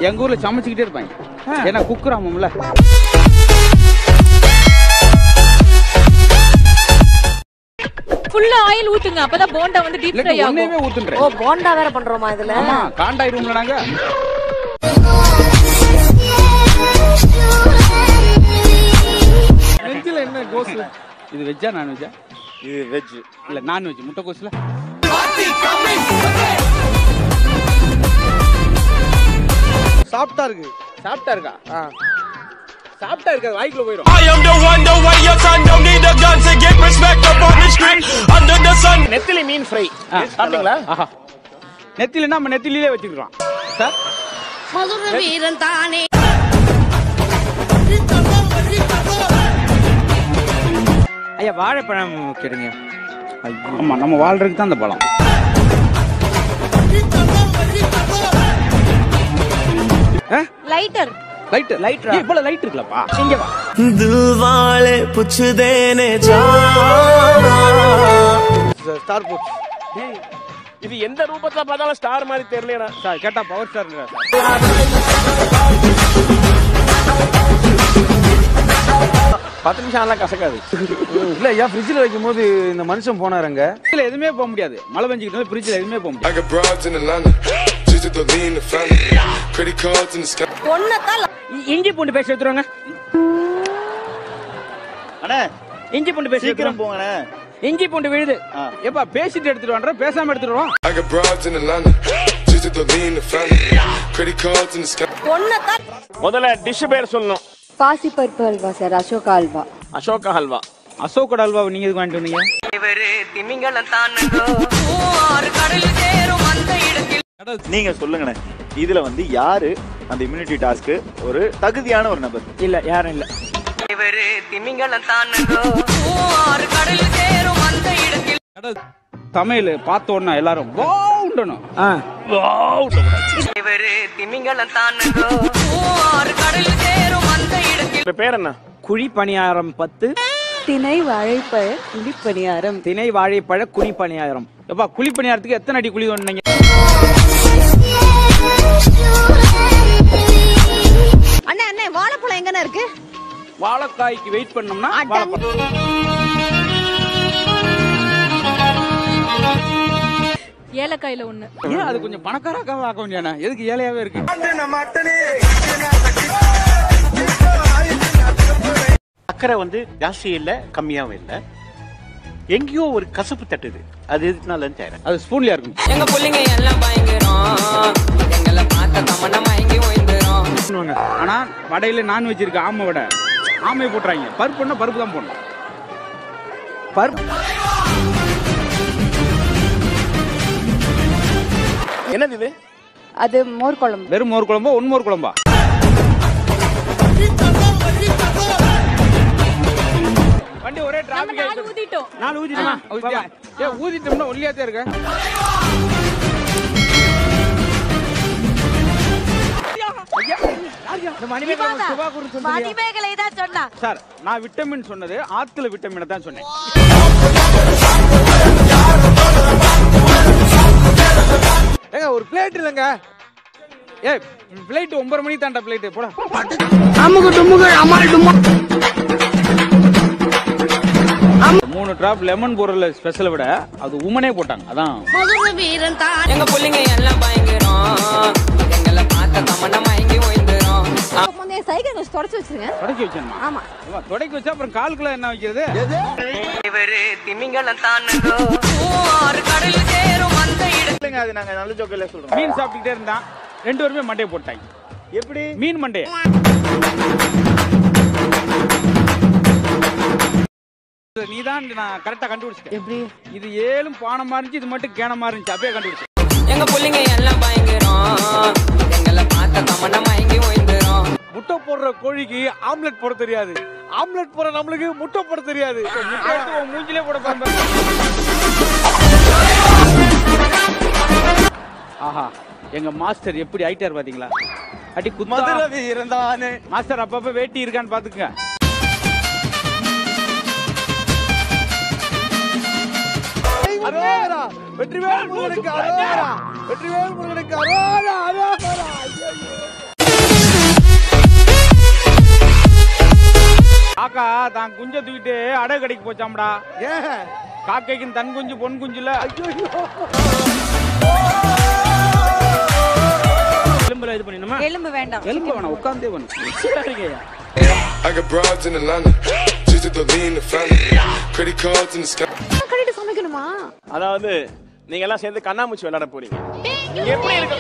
எங்க ஊர்ல சமைச்சுக்கிட்டே இருப்பாங்க ஏன்னா குக்குராமம்ல ஃபுல்லா ஆயில் ஊத்துங்க அப்பதான் போண்டா வந்து டீப் ஃப்ரை இல்ல ஆகும் ஒன்னேமே ஊத்துன்றேன் ஓ போண்டா வேற பண்றோமா இதுல ஆமா காண்டாயிருவோம்ல நாங்க நெஞ்சில என்ன கோஸ் இது வெஜ்ஜா நான் வெஜ்ஜா இது வெஜ் இல்ல நான் வெஜ் முட்டை கோஸ்ல சாப்பிட்டா இருக்கு சாப்பிட்டா இருக்கா சாப்பிட்டா இருக்காது வாய்க்குள்ள போயிடும் I am the one, the way your son don't need a gun to get respect up on the street. Under the sun. நெத்திலி மீன் ஃப்ரை ஆ. சாப்பிட்டீங்களா ஆஹா நெத்தில நம்ம நெத்திலே வச்சுக்கிறோம் சார் மதுர வீரன் தானே ஐயா வாழைப்பழம் கேடுங்க ஆமா நம்ம வாழ்றதுக்கு தான் அந்த பழம் லைட்டர் லைட் லைட் இவ்வளவு லைட் இருக்குல்லப்பா இங்க வா दिल वाले पूछ देने जा ஸ்டார் போட் இது எந்த ரூபத்துல பார்த்தாலும் ஸ்டார் மாதிரி தெரியலடா சார் கேட்டா பவர் ஸ்டார் சார் பத்து நிமிஷம் எல்லாம் கசக்காது இல்ல ஐயா ஃப்ரிட்ஜில் வைக்கும் போது இந்த மனுஷன் போனாருங்க இதுல எதுவுமே போக முடியாது மழை பெஞ்சுக்கிட்டு ஃப்ரிட்ஜ்ல எதுவுமே போக முடியாது I got broads in Atlanta, just to lean the family. Credit cards in the sky. பொண்ணத்தான் இஞ்சி பூண்டு பேஸ்ட் எடுத்துருவாங்க அண்ணே இஞ்சி பூண்டு பேஸ்ட் சீக்கிரம் போங்கண்ணே இஞ்சி பூண்டு விழுது ஏப்பா பேசிட்டு எடுத்துட்டு வான்ற பேசாம எடுத்துட்டு வரோம் I got broads in Atlanta, just to lean the family. Credit cards in the sky. பொண்ணத்தான் முதல்ல டிஷ் பேர் சொல்லணும் பாசிப்பருப்பு அல்வா சார் அசோகா அல்வா அசோகா ஹல்வா அசோக்கோட அல்வா நீங்க எதுக்கு வாங்கிட்டு வந்தீங்க நீங்க சொல்லுங்கண்ணே இதுல வந்து யாரு அந்த இம்யூனிட்டி டாஸ்க்கு ஒரு தகுதியான ஒரு நபர் இல்ல யாரும் இல்ல தமிழ் பார்த்த உடனே எல்லாரும் வாவுண்டணும் ஆ இந்த பேர் என்ன குழி பணியாரம் பத்து திணை வாழைப்பழ குழிப்பணியாரம் திணை வாழைப்பழ குழி பணியாரம் எப்பா குழி பணியாரத்துக்கு எத்தனை அடி குழி தோண்டினீங்க அண்ணே அண்ணே வாழைப்பழம் எங்கண்ணே இருக்கு வாழைக்காய்க்கு வெயிட் பண்ணோம்னா வாழைப்பழம் ஏலக்காயில ஒண்ணு ஏன் அது கொஞ்சம் பணக்காராக்காக ஆக்க வேண்டியானே எதுக்கு ஏழையாவே இருக்கு சக்கரை வந்து ஜாஸ்தி இல்ல கம்மியாவும் இல்ல எங்கேயோ ஒரு கசப்பு தட்டுது அது எதுனாலன்னு தெரியல அது ஸ்பூன்லயா இருக்கும் எங்க புள்ளைங்க எல்லாம் பயங்கரம் எங்களை பார்த்த தமன்னா மயங்கி ஓய்ந்துரும் ஆனா வடையில நான்வெஜ் இருக்கு ஆமை வடை ஆமையை போட்டுறாங்க பருப்புன்னா பருப்பு தான் போடணும் பருப்பு என்னது இது அது மோர் குழம்பு வெறும் மோர் குழம்பா ஒன் மோர் குழம்பா வண்டி ஒரே நம்ம டிராபிக் நாலு ஊதிட்டோம் நாலு ஊதிடுமா ஏ ஊதிட்டோம்னா ஒல்லியாத்தே இருக்க மணிமேகலை தான் சொன்னா சார் நான் விட்டமின் சொன்னது ஆத்துல விட்டமினை தான் சொன்னேன் ஏங்க ஒரு பிளேட் இல்லைங்க ஏ பிளைட் ஒன்பது மணிக்கு தான்டா பிளைட் போடா மூணு டிராப் லெமன் போறல ஸ்பெஷலை விட அது உமனே போட்டாங்க அதான் மதுர வீரன் தான் எங்க புள்ளைங்க எல்லாம் பயங்கரம் எங்களை பார்த்த தமன்னா மயங்கி ஓய்ந்துரும் முந்தைய சைக்கிள் கொஞ்சம் தொடச்சு வச்சிருங்க தொடக்கி வச்சிருமா ஆமா ஆமா, தொடக்கி வச்சா அப்புறம் கால்குள்ள என்ன வைக்கிறது இவரு திமிங்கலம் தானுங்கோ ஆறு கடல் சேரும் அந்த இடத்துல இல்லைங்க அது நாங்க நல்ல ஜோக்கில சொல்றோம் மீன் சாப்பிட்டுக்கிட்டே இருந்தான் ரெண்டு பேருமே மண்டையை போட்டாங்க எப்படி மீன் மண்டையை நீ தான் நான் கரெக்டா கண்டுபிடிச்சிட்டேன் எப்படி இது ஏழும் பானமா இருந்துச்சு இது மட்டும் கேனமா இருந்துச்சு அப்படியே கண்டுபிடிச்சேன் எங்க புள்ளைங்க எல்லாம் பயங்கரம் எங்களை பார்த்த தமன்னா மயங்கி ஓய்ந்துரும் முட்டை போடுற கோழிக்கு ஆம்லெட் போட தெரியாது ஆம்லெட் போடுற நம்மளுக்கு முட்டை போட தெரியாது முட்டை எடுத்து உன் மூஞ்சிலே போட பாருங்க ஆஹா எங்க மாஸ்டர் எப்படி ஆயிட்டார் பாத்தீங்களா அடி குத்தா மதுரை வீரந்தானே மாஸ்டர் அப்பப்ப வேட்டி இருக்கான்னு பாத்துக்க அரோரா வெற்றிவேல் முருகனுக்கு அரோரா வெற்றிவேல் முருகனுக்கு அரோரா அரோரா ஐயையோ. காக்கா தான் குஞ்ச தூக்கிட்டு அடகு கடைக்கு போச்சாம்டா ஏன் காக்கைக்கு தன் குஞ்சு பொன் குஞ்சுல எலும்புல இது பண்ணிடணுமா எலும்பு வேண்டாம் எலும்பு வேணாம் உட்காந்தே பண்ணு சரிங்க I got broads in Atlanta. Just to lean the family. Credit cards in the sky. கட்டிட்டு சமைக்கணுமா அதாவது நீங்க எல்லாம் சேர்ந்து கண்ணாமூச்சி விளையாட போறீங்க நீங்க எப்படி இருக்கு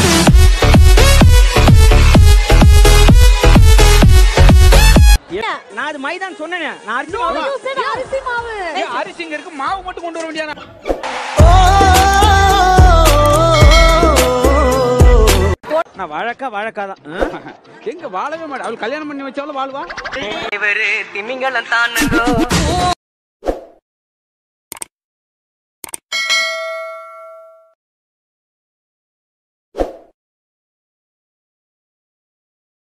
நான் அது மைதான் சொன்னேனே நான் அரிசி மாவு தான். அரிசி மாவு ஏய், அரிசி இங்க இருக்கு மாவு மட்டும் கொண்டு வர வேண்டியதானே நான் வாழக்கா வாழக்கா தான் எங்க வாழவே மாட்டேன் அவள் கல்யாணம் பண்ணி வச்சாலும் வாழ்வா இவரு திமிங்கலம் தானுங்கோ